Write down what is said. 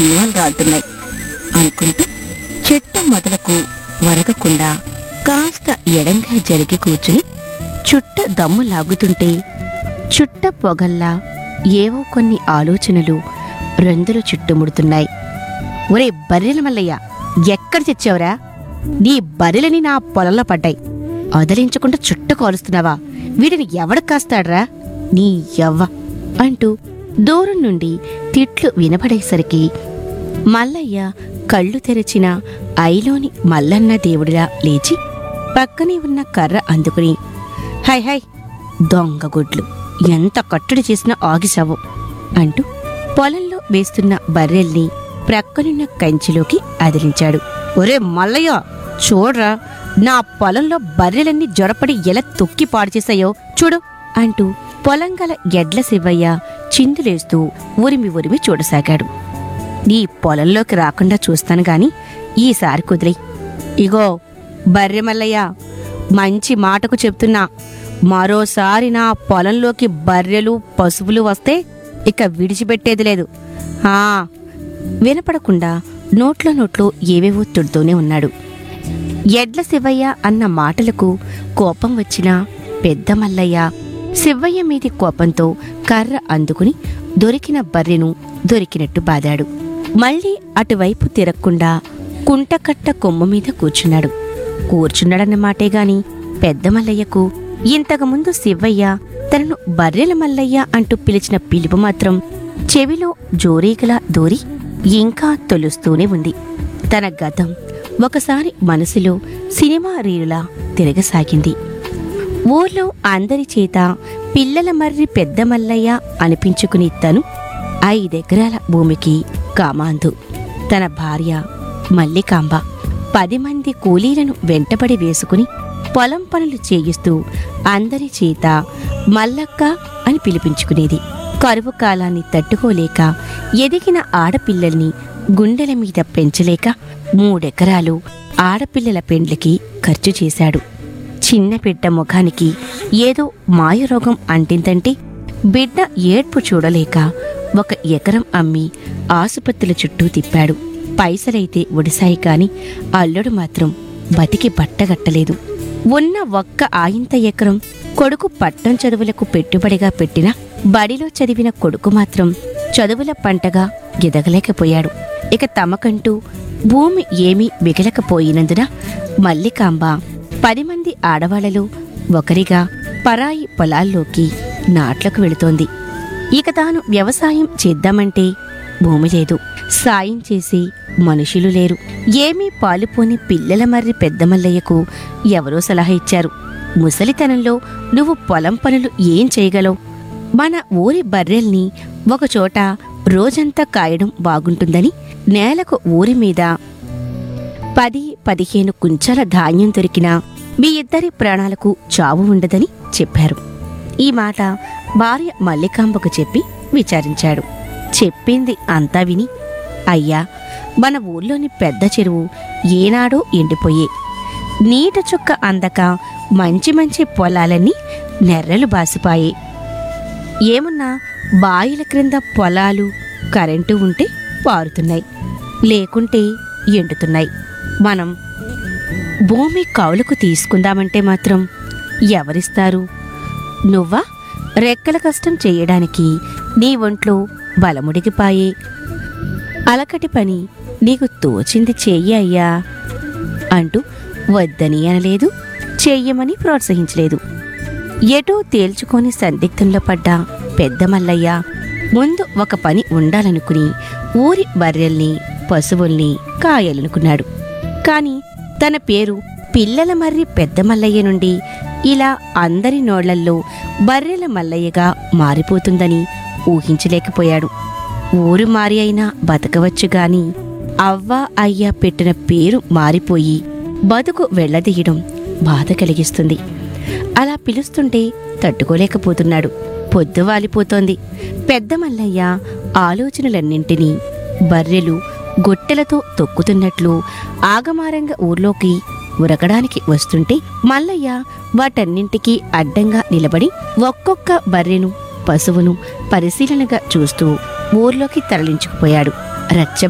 చీమలు రాడుతున్నాయి అనుకుంటూ చెట్టు మొదలకు వరగకుండా కాస్త ఎడంగా జరిగి కూర్చుని చుట్ట దమ్ము లాగుతుంటే చుట్ట పొగల్లా ఏవో కొన్ని ఆలోచనలు రెందులు చుట్టుముడుతున్నాయి ఒరే బర్రెల మల్లయ్య ఎక్కడ తెచ్చావురా నీ బర్రెలని నా పొలంలో పడ్డాయి వదిలించకుండా చుట్ట కాలుస్తున్నావా వీటిని ఎవడు కాస్తాడ్రా నీ యవ్వ అంటూ దూరం నుండి తిట్లు వినపడేసరికి మల్లయ్య కళ్ళు తెరచిన ఐలోని మల్లన్న దేవుడిలా లేచి పక్కనే ఉన్న కర్ర అందుకుని హై హై దొంగ గుడ్లు ఎంత కట్టడి చేసినా ఆగిసావు అంటూ పొలంలో వేస్తున్న బర్రెల్ని ప్రక్కనున్న కంచిలోకి అదిలించాడు ఒరే మల్లయ్య చూడ్రా నా పొలంలో బర్రెలన్నీ జొరపడి ఎలా తొక్కి పాడు చేశాయో చూడు అంటూ పొలం గల ఎడ్ల శివయ్య చిందులేస్తూ ఉరిమి ఉరిమి చూడసాగాడు నీ పొలంలోకి రాకుండా చూస్తాను గాని ఈసారి కుదిరి ఇగో బర్రె మల్లయ్య మంచి మాటకు చెప్తున్నా మరోసారి నా పొలంలోకి బర్రెలు పశువులు వస్తే ఇక విడిచిపెట్టేది లేదు ఆ వినపడకుండా నోట్లో నోట్లో ఏవేవో తుడుతూనే ఉన్నాడు ఎడ్ల శివయ్య అన్న మాటలకు కోపం వచ్చిన పెద్ద మల్లయ్య శివయ్య మీది కోపంతో కర్ర అందుకుని దొరికిన బర్రెను దొరికినట్టు బాదాడు మళ్ళీ అటువైపు తిరగకుండా కుంటకట్ట కొమ్మ మీద కూర్చున్నాడు కూర్చున్నాడన్న మాటే గాని పెద్ద మల్లయ్యకు ఇంతకుముందు శివయ్య తనను బర్రెల మల్లయ్య అంటూ పిలిచిన పిలుపు మాత్రం చెవిలో జోరీగలా దూరి ఇంకా తొలుస్తూనే ఉంది తన గతం ఒకసారి మనసులో సినిమా రీలులా తిరగసాగింది ఊర్లో అందరి చేత పిల్లల మర్రి పెద్ద మల్లయ్య అనిపించుకుని తను ఐదెకరాల భూమికి కామాంధు తన భార్య మల్లికాంబ పది మంది కూలీలను వెంటబడి వేసుకుని పొలం పనులు చేయిస్తూ అందరి చేత మల్లక్క అని పిలిపించుకునేది కరువు కాలాన్ని తట్టుకోలేక ఎదిగిన ఆడపిల్లల్ని గుండెల మీద పెంచలేక మూడెకరాలు ఆడపిల్లల పెండ్లకి ఖర్చు చేశాడు చిన్న బిడ్డ ముఖానికి ఏదో మాయరోగం అంటిందంటే బిడ్డ ఏడ్పు చూడలేక ఒక ఎకరం అమ్మి ఆసుపత్రుల చుట్టూ తిప్పాడు పైసలైతే ఒడిశాయి కాని అల్లుడు మాత్రం బతికి బట్టగట్టలేదు ఉన్న ఒక్క ఆయింత ఎకరం కొడుకు పట్టం చదువులకు పెట్టుబడిగా పెట్టిన బడిలో చదివిన కొడుకు మాత్రం చదువుల పంటగా ఎదగలేకపోయాడు ఇక తమకంటూ భూమి ఏమీ మిగలకపోయినందున మల్లికాంబ పది మంది ఆడవాళ్లలో ఒకరిగా పరాయి పొలాల్లోకి నాట్లకు వెళుతోంది ఇక తాను వ్యవసాయం చేద్దామంటే భూమి లేదు సాయం చేసి మనుషులు లేరు ఏమీ పాలుపోని పిల్లల మర్రి పెద్ద మల్లయ్యకు ఎవరో సలహా ఇచ్చారు ముసలితనంలో నువ్వు పొలం పనులు ఏం చేయగలవు మన ఊరి బర్రెల్ని ఒకచోట రోజంతా కాయడం బాగుంటుందని నేలకు ఊరి మీద పది పదిహేను కుంచాల ధాన్యం దొరికినా మీ ఇద్దరి ప్రాణాలకు చావు ఉండదని చెప్పారు ఈ మాట భార్య మల్లికాంబకు చెప్పి విచారించాడు చెప్పింది అంతా విని అయ్యా మన ఊర్లోని పెద్ద చెరువు ఏనాడో ఎండిపోయే నీట చుక్క అందక మంచి మంచి పొలాలన్నీ నెర్రలు బాసిపాయే ఏమున్నా బాయిల క్రింద పొలాలు కరెంటు ఉంటే పారుతున్నాయి లేకుంటే ఎండుతున్నాయి మనం భూమి కౌలుకు తీసుకుందామంటే మాత్రం ఎవరిస్తారు నువ్వా రెక్కల కష్టం చేయడానికి నీ ఒంట్లో బలముడికిపాయే అలకటి పని నీకు తోచింది చెయ్యి అయ్యా అంటూ వద్దని అనలేదు చెయ్యమని ప్రోత్సహించలేదు ఎటూ తేల్చుకొని సందిగ్ధంలో పడ్డ పెద్ద మల్లయ్య ముందు ఒక పని ఉండాలనుకుని ఊరి బర్రెల్ని పశువుల్ని కాయాలనుకున్నాడు కాని తన పేరు పిల్లల మర్రి పెద్ద మల్లయ్య నుండి ఇలా అందరి నోళ్లల్లో బర్రెల మల్లయ్యగా మారిపోతుందని ఊహించలేకపోయాడు ఊరు మారి అయినా బతకవచ్చు గాని అవ్వ అయ్య పెట్టిన పేరు మారిపోయి బతుకు వెళ్ళదీయడం బాధ కలిగిస్తుంది అలా పిలుస్తుంటే తట్టుకోలేకపోతున్నాడు పొద్దు వాలిపోతోంది పెద్ద మల్లయ్య ఆలోచనలన్నింటినీ బర్రెలు గొట్టెలతో తొక్కుతున్నట్లు ఆగమారంగా ఊర్లోకి ఉరకడానికి వస్తుంటే మల్లయ్య వాటన్నింటికీ అడ్డంగా నిలబడి ఒక్కొక్క బర్రెను పశువును పరిశీలనగా చూస్తూ ఊర్లోకి తరలించుకుపోయాడు రచ్చ